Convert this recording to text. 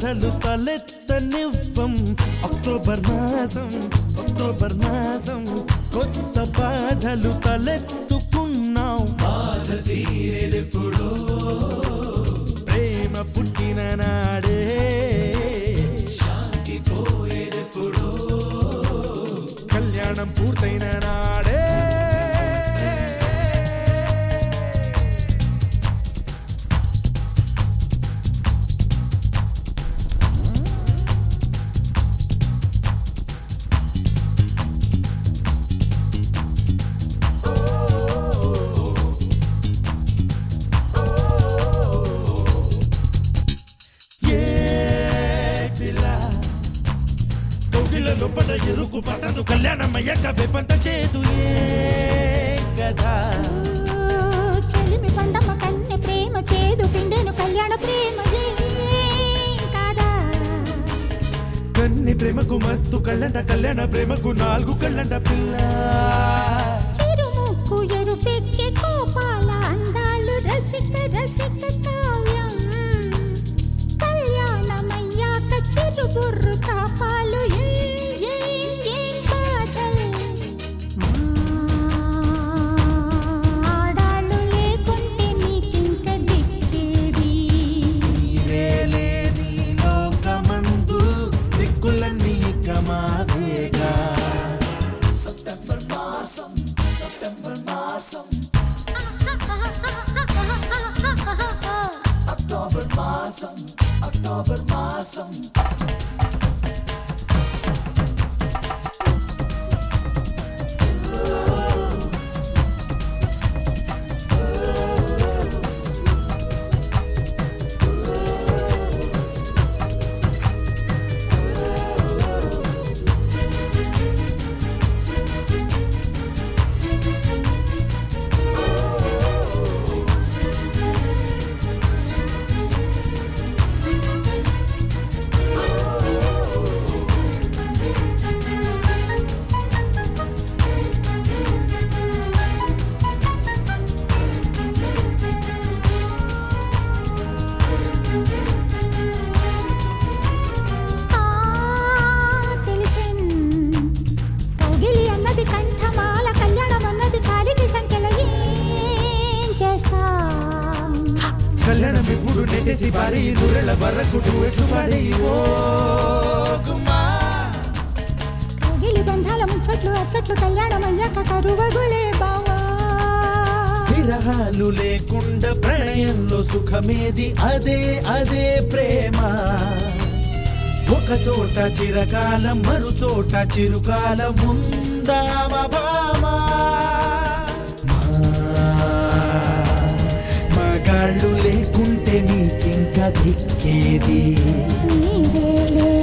బాధలు తలెత్తనివ్వం అక్టోబర్ మాసం అక్టోబర్ మాసం కొత్త బాధలు తలెత్తుకున్నాం బాధ తీరేదెప్పుడో ప్రేమ పుట్టిన నాడే శాంతి పోయేదెప్పుడో కళ్యాణం పూర్తయిన నాడే ఏ పిల్ల కోకిలలో పడ ఎరుకు పసందు కళ్యాణం అయ్యాక వెపంత చేదు ఏ కదా చెలిమి పండమ్మ కన్నె ప్రేమ చేదు పిండెను కళ్యాణ ప్రేమ ఏం కాదా కన్ని ప్రేమకు మత్తు కళ్ళంట కళ్యాణ ప్రేమకు నాలుగు కళ్ళంట పిల్ల చిరుముక్కు ఎరుపెక్కే కోపాల అందాలు రసిక రసిక కావ్యం కళ్యాణమయ్యాక చిరుబుర్రు తాపాలు ఏం, ఏం, ఏం కాదల్. ఆడాళ్ళు లేకుంటే నీకింక దిక్కేది నీవేలే నీ లోకమందు దిక్కులన్నీ ఇక మావేగా ఆ తెలిసెన్ కౌగిలి అన్నది కంఠమాల కళ్యాణం అన్నది కాలికి సంఖ్యల ఏం చేస్తాం కళ్యాణం ఇప్పుడు నెట్టేసి పారి నూరెళ్ళ బర్రకు ఎట్లు పాడే ఓ గుమ్మా కౌగిలి బంధాల ముచ్చట్లు అచ్చట్లు కళ్యాణం అయ్యాక కరువగులే బావా విరహాలు లేకుండా ప్రణయంలో సుఖమేది అదే అదే ప్రేమ ఒక చోట చిరకాలం మరు చోట చిరుకాలం ఉందామ భామా మగాళ్ళు లేకుంటే నీకింక దిక్కేది నీవేలే